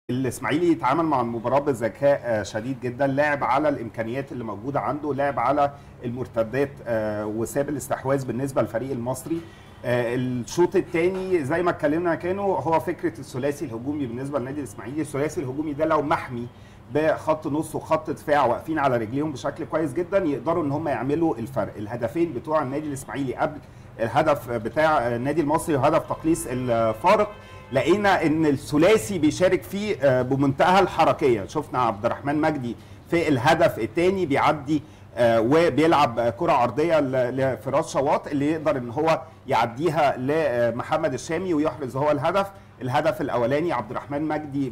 الاسماعيلي يتعامل مع المباراه بذكاء آه، شديد جدا لعب على الامكانيات اللي موجوده عنده لعب على المرتدات آه، وساب الاستحواذ بالنسبه للفريق المصري آه، الشوط الثاني زي ما اتكلمنا كانوا هو فكره الثلاثي الهجومي بالنسبه للنادي الاسماعيلي الثلاثي الهجومي ده لو محمي بخط نص وخط دفاع واقفين على رجليهم بشكل كويس جدا يقدروا ان هم يعملوا الفرق الهدفين بتوع النادي الاسماعيلي قبل الهدف بتاع النادي المصري وهدف تقليص الفارق لقينا ان الثلاثي بيشارك فيه آه، بمنتهى الحركيه شفنا عبد الرحمن مجدي في الهدف الثاني بيعدي آه، وبيلعب آه، كره عرضيه ل- لفراس شواط اللي يقدر ان هو يعديها لمحمد الشامي ويحرز هو الهدف الهدف الاولاني عبد الرحمن مجدي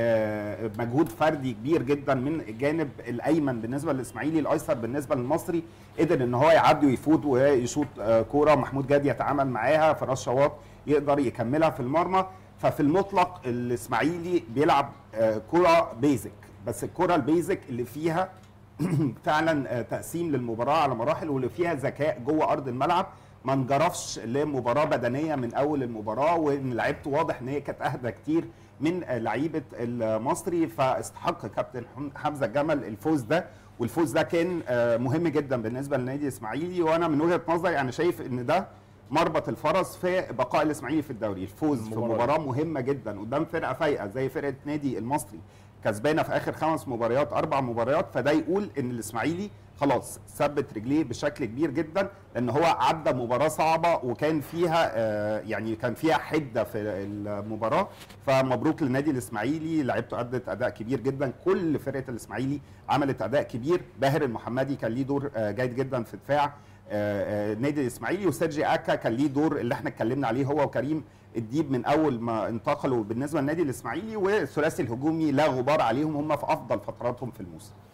بمجهود فردي كبير جدا من الجانب الايمن بالنسبه للاسماعيلي الايسر بالنسبه للمصري قدر ان هو يعدي ويفوت ويشوط آه، كوره محمود جاد يتعامل معاها فراس شواط يقدر يكملها في المرمى ففي المطلق الاسماعيلي بيلعب آه، كره بيزك بس الكره البيزك اللي فيها فعلا آه، تقسيم للمباراه على مراحل واللي فيها ذكاء جوه ارض الملعب ما انجرفش لمباراه بدنيه من اول المباراه وان لعيبته واضح ان هي كانت اهدى كتير من آه، لعيبه المصري فاستحق كابتن حم- حمزه الجمل الفوز ده والفوز ده كان آه، مهم جدا بالنسبه للنادي الاسماعيلي وانا من وجهه نظري انا شايف ان ده مربط الفرس في بقاء الاسماعيلي في الدوري الفوز في المباراة مباراه مهمه جدا قدام فرقه فايقه زي فرقه نادي المصري كسبانه في اخر خمس مباريات اربع مباريات فده يقول ان الاسماعيلي خلاص ثبت رجليه بشكل كبير جدا لان هو عدى مباراه صعبه وكان فيها آه، يعني كان فيها حده في المباراه فمبروك للنادي الاسماعيلي لعيبته ادت اداء كبير جدا كل فرقه الاسماعيلي عملت اداء كبير باهر المحمدي كان ليه دور آه، جيد جدا في دفاع آه، آه، النادي الاسماعيلي وسيرجي اكا كان ليه دور اللي احنا اتكلمنا عليه هو وكريم الديب من اول ما انتقلوا بالنسبه للنادي الاسماعيلي والثلاثي الهجومي لا غبار عليهم هم في افضل فتراتهم في الموسم